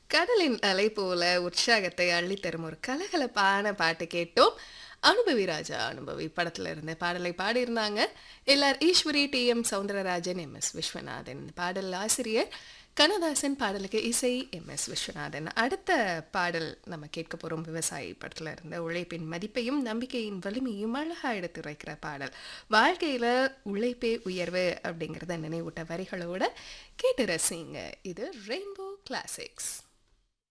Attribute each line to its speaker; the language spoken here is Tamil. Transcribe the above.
Speaker 1: கடலின் அலை போல உற்சாகத்தை அள்ளித்தரும் ஒரு கலகலப்பான பாட்டு கேட்டோம் அனுபவி ராஜா அனுபவி படத்துல இருந்த பாடலை பாடியிருந்தாங்க LR Eswari T M Soundararajan M S Viswanathan பாடல் ஆசிரியர் கண்ணதாசன் பாடலுக்கு இசை எம் எஸ் விஸ்வநாதன் அடுத்த பாடல் நம்ம கேட்க போறோம் விவசாயி படத்துல இருந்த உழைப்பின் மதிப்பையும் நம்பிக்கையின் வலிமையும் அழகா எடுத்துரைக்கிற பாடல் வாழ்க்கையில உழைப்பே உயர்வு அப்படிங்கிறத நினைவூட்ட வரிகளோட கேட்டு ரசிங்க இது ரெயின்போ கிளாசிக்ஸ்